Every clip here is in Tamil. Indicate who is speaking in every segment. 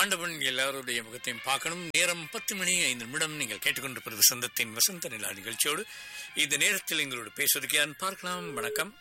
Speaker 1: ஆண்டவன் எல்லாருடைய முகத்தையும் பார்க்கணும் நேரம் பத்து மணி ஐந்து நிமிடம் நீங்கள் கேட்டுக்கொண்டிருப்பது வசந்தத்தின் வசந்த நிலா நிகழ்ச்சியோடு இந்த நேரத்தில் எங்களோடு பேசுவதற்கு யார் பார்க்கலாம் வணக்கம்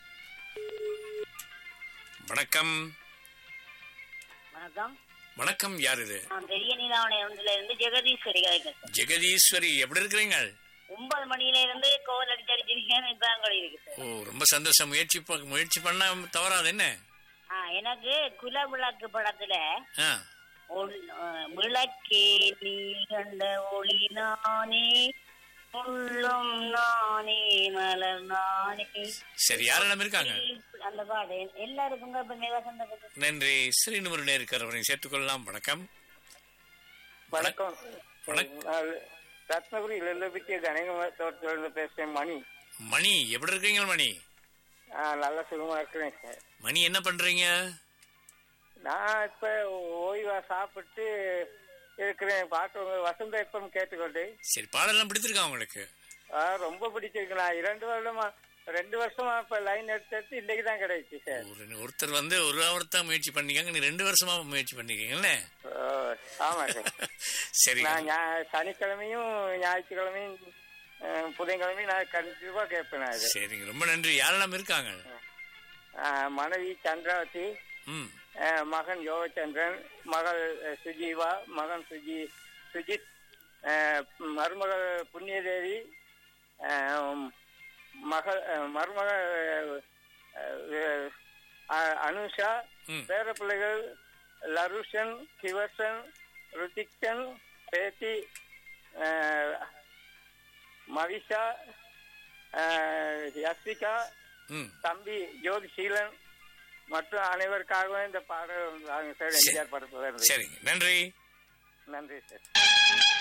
Speaker 1: வணக்கம்
Speaker 2: வணக்கம்
Speaker 1: வணக்கம் யார் இது
Speaker 2: நான் பெரிய நீலாவணை ஒன்றுல இருந்து ஜெகதீஸ்வரி கதைக்கிறேன் சார்
Speaker 1: ஜெகதீஸ்வரி எப்படி இருக்கிறீங்க
Speaker 2: ஒன்பது மணியில இருந்து கோல் அடிச்சு அடிச்சிருக்கேன் இப்ப அங்கே இருக்கு சார்
Speaker 1: ஓ ரொம்ப சந்தோஷம் முயற்சி ப- முயற்சி பண்ணா தவறாது என்ன
Speaker 2: ஆ, எனக்கு குல விளக்கு படத்துல
Speaker 1: ஆ
Speaker 2: ஒள்- ஆ, விளக்கே நீ கண்ட ஒளி நானே உள்ளம் நானே மலர் நானே
Speaker 1: சரி யாரெல்லாம் இருக்காங்க
Speaker 2: அந்த பாடு எல்லாருக்கும் இப்ப வசந்த கதை.
Speaker 1: நன்றி ஸ்ரீனுமருடைய இருக்கிறவரை சேர்த்துக்கொள்ளலாம் வணக்கம்
Speaker 3: வணக்கம்
Speaker 1: வணக்கம்.
Speaker 3: நான் ரத்னபுரி லெல்லபிட்டிய கணேக தோட்டத்திலிருந்து பேசுறேன் மணி
Speaker 1: மணி எப்படி இருக்கீங்க மணி
Speaker 3: ஆ, நல்லா சுகமா இருக்கிறேன் சார்
Speaker 1: மணி என்ன பண்றீங்க
Speaker 3: நான் இப்ப ஓய்வா சாப்பிட்டு இருக்கிறேன் பாட்டு உங்க வசந்த எப்பம் கேட்டுக்கொண்டு
Speaker 1: சரி பாடலாம் பிடிச்சிருக்கா உங்களுக்கு
Speaker 3: ஆ, ரொம்ப பிடிச்சிருக்கு நான் இரண்டு வருடமா ரெண்டு வருஷமா இப்ப லைன் எடுத்து எடுத்து இன்னைக்கு தான் கிடைச்சு சார்
Speaker 1: ஒரு ஒருத்தர் வந்து ஒரு அவர் தான் முயற்சி பண்ணிக்காங்க நீ ரெண்டு வருஷமா முயற்சி பண்ணிருக்கீங்கல்ல
Speaker 3: ஓ, ஆமா சார்
Speaker 1: சரி
Speaker 3: நான் ஞா- சனிக்கிழமையும் ஞாயிற்றுக்கிழமையும் அஹ், புதன்கிழமையும் நான் கண்டிப்பா கேட்பேன் நான் இது
Speaker 1: சரிங்க ரொம்ப நன்றி யாரெல்லாம் இருக்காங்க
Speaker 3: ஆ, மனைவி சந்திராவதி
Speaker 1: ம்
Speaker 3: அஹ் மகன் யோகச்சந்திரன் மகள் அஹ், சுஜீவா மகன் சுஜி சுஜித் அஹ், மருமகள் புண்ணியதேவி அஹ், மகள் அஹ், மருமகள் அஹ், அஹ், அனுஷா
Speaker 1: ம்
Speaker 3: பேர பிள்ளைகள் லருஷன் கிவர்சன் ருத்திக்சன் பேத்தி அஹ், மவிஷா அஹ், யஸ்விகா
Speaker 1: ம்
Speaker 3: தம்பி ஜோதிசீலன் மற்றும் அனைவருக்காகவும் இந்த பாடல் வாங்க சார் எம்ஜிஆர் படத்துல இருந்து
Speaker 1: சரிங்க நன்றி
Speaker 3: நன்றி சார்